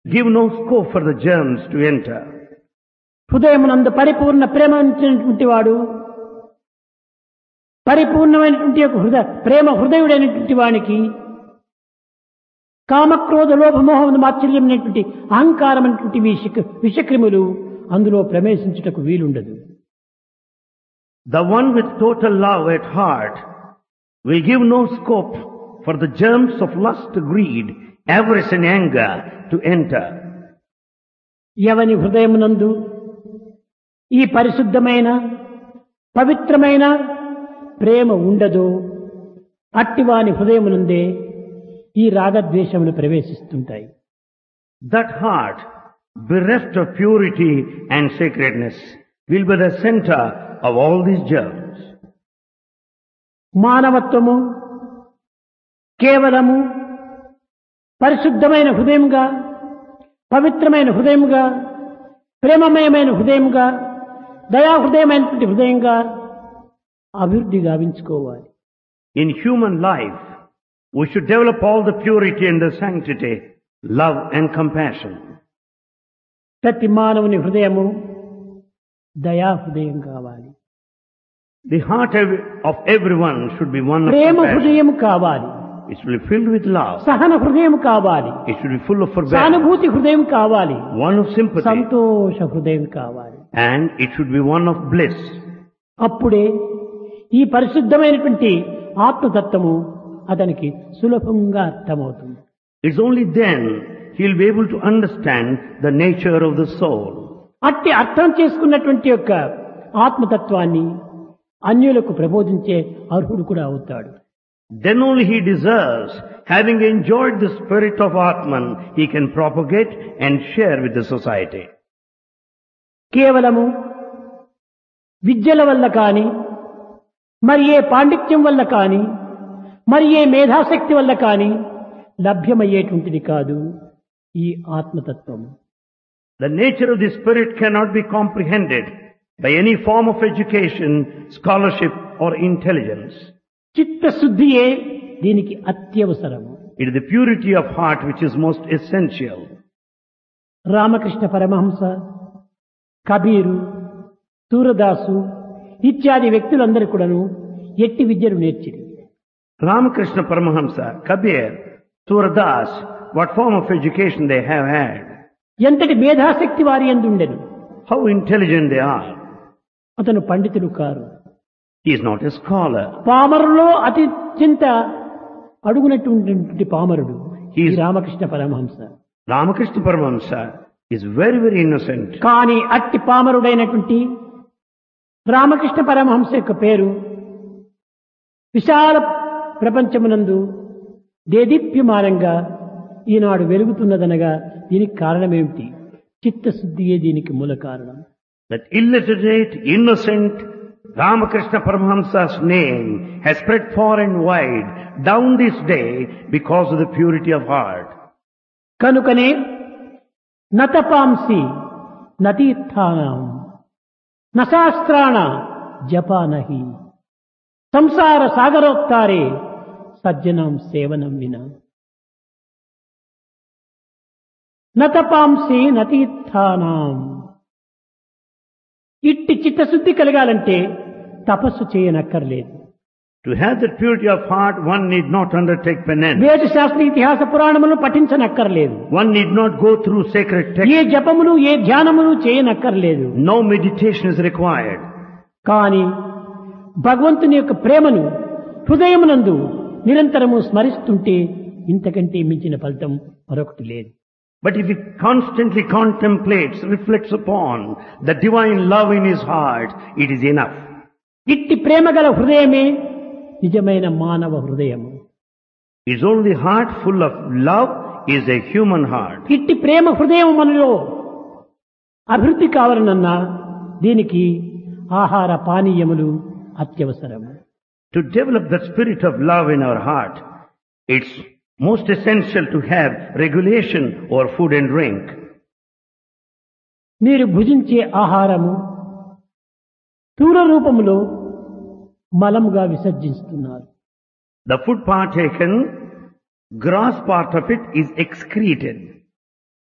Give no scope for the germs to enter. హృదయమునందు పరిపూర్ణ ప్రేమ ఉంచినటువంటి వాడు పరిపూర్ణమైనటువంటి యొక్క హృదయ ప్రేమ హృదయుడైనటువంటి వానికి కామక్రోధ లోభమోహం మాత్సల్యమైనటువంటి అహంకారమైనటువంటి విష విషక్రిములు అందులో ప్రవేశించుటకు వీలుండదు The one with total love at heart will give no scope for the germs of lust, greed, avarice and anger to enter. ఎవని హృదయమునందు ఈ పరిశుద్ధమైన పవిత్రమైన ప్రేమ ఉండదో అట్టివాని హృదయమునందే ఈ రాగద్వేషములు ప్రవేశిస్తుంటాయి That heart, bereft of purity and sacredness, will be the center of all these germs. మానవత్వము కేవలము పరిశుద్ధమైన హృదయముగా పవిత్రమైన హృదయముగా ప్రేమమయమైన హృదయముగా దయాహృదయమైనటువంటి హృదయంగా అభివృద్ధి గావించుకోవాలి In human life, we should develop all the purity and the sanctity, love and compassion. ప్రతి మానవుని హృదయము దయా హృదయం కావాలి The heart of of everyone should be one of Prema compassion. హృదయం కావాలి It should be filled with love. సహన హృదయం కావాలి It should be full of forbearance. సానుభూతి హృదయం కావాలి One of sympathy. సంతోష హృదయం కావాలి And it should be one of bliss. అప్పుడే ఈ పరిశుద్ధమైనటువంటి ఆత్మతత్వము అతనికి సులభంగా అర్థమవుతుంది It's only then he'll be able to understand the nature of the soul. అట్టి అర్థం చేసుకున్నటువంటి యొక్క ఆత్మతత్వాన్ని అన్యులకు ప్రబోధించే అర్హుడు కూడా అవుతాడు Then only he deserves, having enjoyed the spirit of Atman, he can propagate and share with the society. కేవలము విద్యల వల్ల కాని మరి ఏ పాండిత్యం వల్ల కాని మరి ఏ మేధాశక్తి వల్ల కాని లభ్యమయ్యేటువంటిది కాదు ఈ ఆత్మతత్వము The nature of the spirit cannot be comprehended by any form of education, scholarship or intelligence. చిత్తశుద్ధియే దీనికి అత్యవసరము It is the purity of heart which is most essential. Ramakrishna Paramahamsa Kabir Surdas ఇత్యాది వ్యక్తులందరూ కూడాను ఎట్టి విద్యను నేర్చిరి Ramakrishna Paramahamsa, Kabir, Suradas, what form of education they have had, ఎంతటి మేధాశక్తి వారి ఎందు ఉండెను how intelligent they are. అతను పండితుడు కారు He is not a scholar. పామరులో అత్యంత అడుగునటువంటి పామరుడు ఈ He is- Ramakrishna Paramahamsa Ramakrishna Paramahamsa is very, very innocent. కానీ అట్టి పామరుడైనటువంటి రామకృష్ణ పరమహంస యొక్క పేరు విశాల ప్రపంచమునందు దేదీప్యమానంగా ఈనాడు వెలుగుతున్నదనగా దీనికి కారణమేమిటి చిత్తశుద్ధియే దీనికి మూల కారణం That illiterate, innocent Ramakrishna Paramahamsa's name has spread far and wide down this day because of the purity of heart. కనుకనే నతపాంసి నతీర్థానం నశాస్త్రాణ జపానహి సంసార సాగరోత్తారే సజ్జనం సేవనం వినా నతపాంసి నతీర్థానాం ఇట్టి చిత్తశుద్ధి కలగాలంటే తపస్సు చేయనక్కర్లేదు To have that purity of heart, one need not undertake penance. వేద శాస్త్ర ఇతిహాస పురాణములు పఠించనక్కర్లేదు One need not go through sacred texts. A జపములు A ధ్యానములు చేయనక్కర్లేదు No meditation is required. కానీ భగవంతుని యొక్క ప్రేమను హృదయమునందు నిరంతరము స్మరిస్తుంటే ఇంతకంటే మించిన ఫలితం మరొకటి లేదు But if he constantly contemplates, reflects upon the divine love in his heart, it is enough. ఇట్టి ప్రేమ గల హృదయమే నిజమైన మానవ హృదయము It's only heart full of love is a human heart. ఇట్టి ప్రేమ హృదయం మనలో అభివృద్ధి కావాలనన్నా దీనికి ఆహార పానీయములు అత్యవసరము To develop the spirit of love in our heart, it's most essential to have regulation over food and drink. మీరు భుజించే ఆహారము స్థూల రూపములో మలముగా విసర్జిస్తున్నారు The food partaken, gross part of it is excreted.